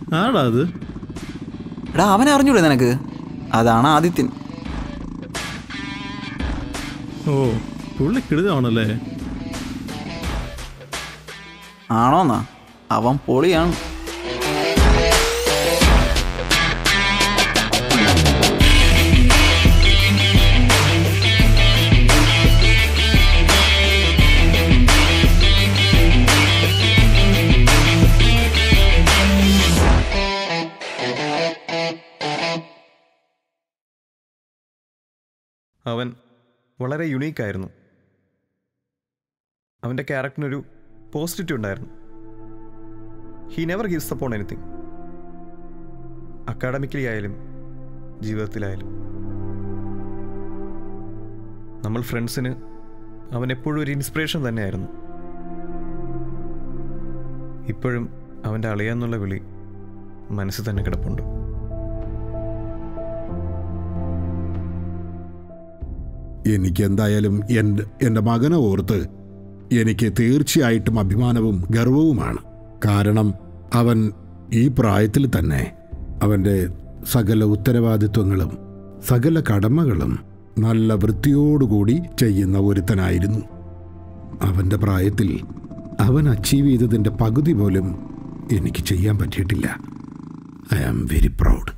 ആടാ അത് എടാ അവനെ അറിഞ്ഞൂടെ നിനക്ക് അതാണ് ആദിത്യൻ ഓ പുള്ളി കിടുകയാണല്ലേ ആണോന്നാ അവൻ പൊളിയാണ് അവൻ വളരെ യുണീക്കായിരുന്നു അവൻ്റെ ക്യാരക്ടറിനൊരു പോസിറ്റിവിറ്റി ഉണ്ടായിരുന്നു he never gives up on anything academically ആയാലും ജീവിതത്തിലായാലും നമ്മൾ ഫ്രണ്ട്സിന് അവൻ എപ്പോഴും ഒരു ഇൻസ്പിറേഷൻ തന്നെയായിരുന്നു ഇപ്പോഴും അവൻ്റെ അളിയാന്നുള്ള വിളി മനസ്സിൽ തന്നെ കിടപ്പുണ്ട് എനിക്കെന്തായാലും എൻ്റെ എൻ്റെ മകനെ ഓർത്ത് എനിക്ക് തീർച്ചയായിട്ടും അഭിമാനവും ഗർവവുമാണ് കാരണം അവൻ ഈ പ്രായത്തിൽ തന്നെ അവൻ്റെ സകല ഉത്തരവാദിത്വങ്ങളും സകല കടമകളും നല്ല വൃത്തിയോടുകൂടി ചെയ്യുന്ന ഒരുത്തനായിരുന്നു അവൻ്റെ പ്രായത്തിൽ അവൻ അച്ചീവ് ചെയ്തതിൻ്റെ പകുതി പോലും എനിക്ക് ചെയ്യാൻ പറ്റിയിട്ടില്ല I am very proud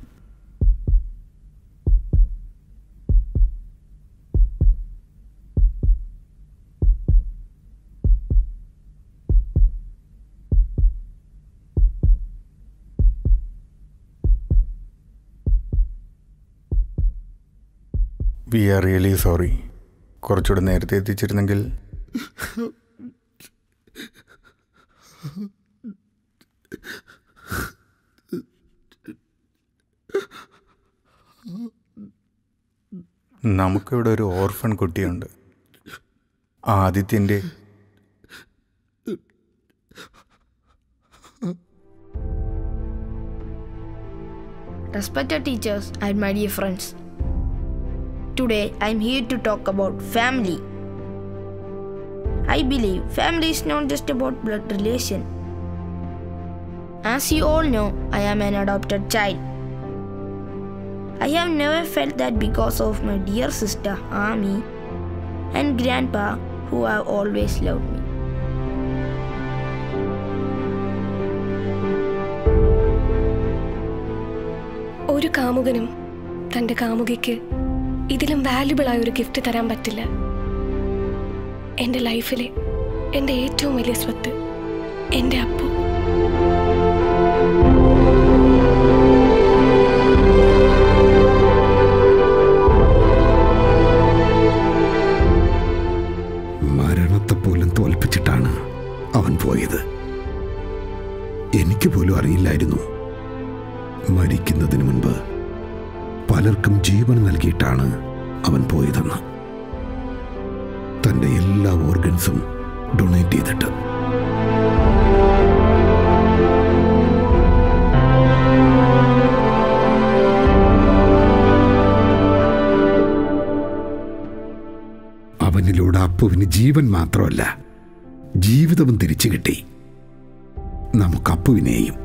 we are really sorry കുറച്ചുകൂടെ നേരത്തെ എത്തിച്ചിരുന്നെങ്കിൽ നമുക്കിവിടെ ഒരു ഓർഫൺ കുട്ടിയുണ്ട് ആദിത്യൻ്റെ Respected teachers and my dear friends, today I am here to talk about family. I believe family is not just about blood relation. As you all know, I am an adopted child. I have never felt that because of my dear sister Ami and grandpa who have always loved me. ഒരു കാമുകനും തൻ്റെ കാമുകിക്ക് ഇതിലും valuable ആയ ഒരു gift തരാൻ പറ്റില്ല എൻ്റെ ലൈഫിലെ എൻ്റെ ഏറ്റവും വലിയ സ്വത്ത് എൻ്റെ അപ്പു മരണത്തെ പോലും തോൽപ്പിച്ചിട്ടാണ് അവൻ പോയത് എനിക്ക് പോലും അറിയില്ലായിരുന്നു മരിക്കുന്നതിന് മുൻപ് പലർക്കും ജീവൻ നൽകിയിട്ടാണ് അവൻ പോയതെന്ന് തൻ്റെ എല്ലാ ഓർഗൻസും ഡൊണേറ്റ് ചെയ്തിട്ട് അവനിലൂടെ അപ്പുവിന് ജീവൻ മാത്രമല്ല ജീവിതവും തിരിച്ചു കിട്ടി നമുക്ക് അപ്പുവിനെയും